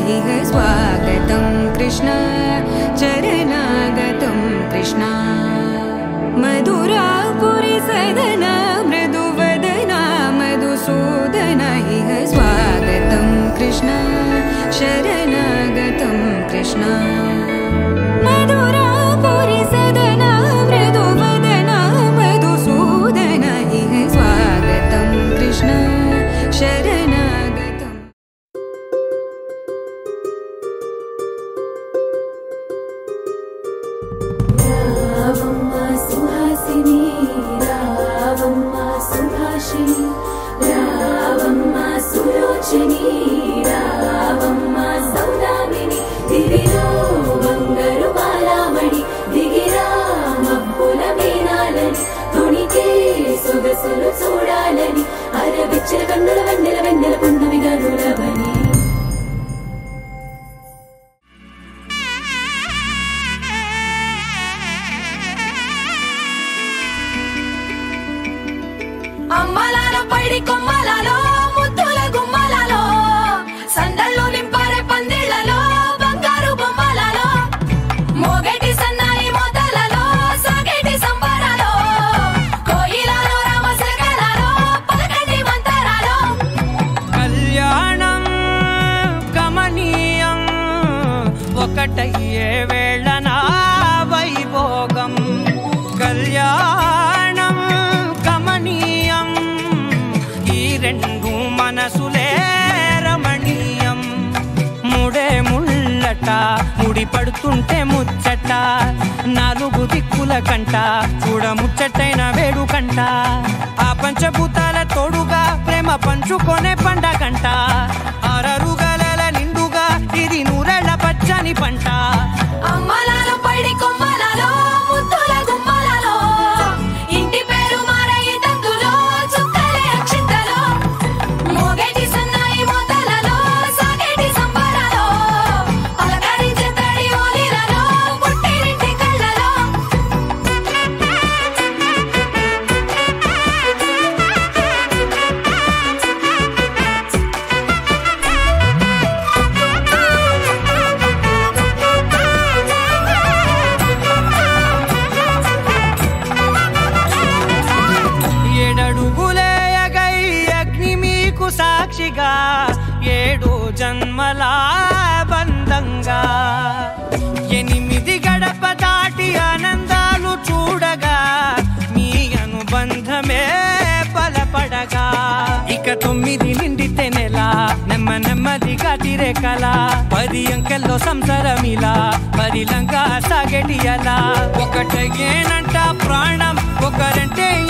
इह स्वागतं कृष्ण चरणागतं कृष्ण मधुरापुरि सदन मृदुवदना मधुसूदन इह स्वागतं कृष्ण शरणागतं कृष्ण मधुरापुरि सदन मृदुवदना मधुसूदन इह स्वागतं कृष्ण शरणागतम् రావమ్మ సుహాసిని రావమ్మ సుభాషిణి రావమ్మ సులోచని రావమ్మ సౌదామిని దివిలో బంగారు బాలామణి దిగిరా మబ్బుల మీనాలని తొణికే సొగసులు చూడాలని అరవిచ్చల కన్నుల వెన్నెల వెన్నెల పున్నమి గనులవని అమ్మలాలో పైడి కొమ్మలలో ముద్దుల గుమ్మలలో సందళ్ళు నింపారే పందిళ్లలో బంగారు బొమ్మలలో మోగటి సన్నాయి మోతలలో సాగేటి సంబరాలో కోయిలలో రామశకలలో పలకటి మంతరాలో కళ్యాణం గమనీయం ఒకటయ్యే వేళ నా వైభోగం కళ్యాణం గమనీయం ఈ రెండు మనసులే రమణీయం ముడే ముళ్ళట ముడి పడుతుంటే ముచ్చట నాలుగు దిక్కుల కంట చూడ ముచ్చటైన వేడుకంట ఆ పంచభూతాల తోడుగా ప్రేమ పంచుకొనే పండగంట ఆరరుగల నిండుగా ఇది నూరెళ్ళ పచ్చని పంట అమ్మలాలో పైడి కొమ్మలలో ముద్దుల గుమ్మలలో ఇంటి పేరు మారయి తందులో చుక్కలే అక్షింతలో మోగేటి సన్నాయి మోతలలో సాగేటి సంబరాలో పలకరించే తడి ఓలిలలో పుట్టినింటి కళ్ళలో ఏడడుగులే ఎగై అగ్ని మీకు సాక్షిగా ఏడు జన్మల బంధంగా ఎనిమిది గడప దాటి ఆనందాలు చూడగా మీ అనుబంధమే బలపడగా ఇక తొమ్మిది నిండితే నెల నెమ్మ నెమ్మదిగా తిరేకల పది అంకెల్లో సంసారమిలా పరిలంగా సాగటి అలా ఒకటేనంట ప్రాణం ఒకరంటే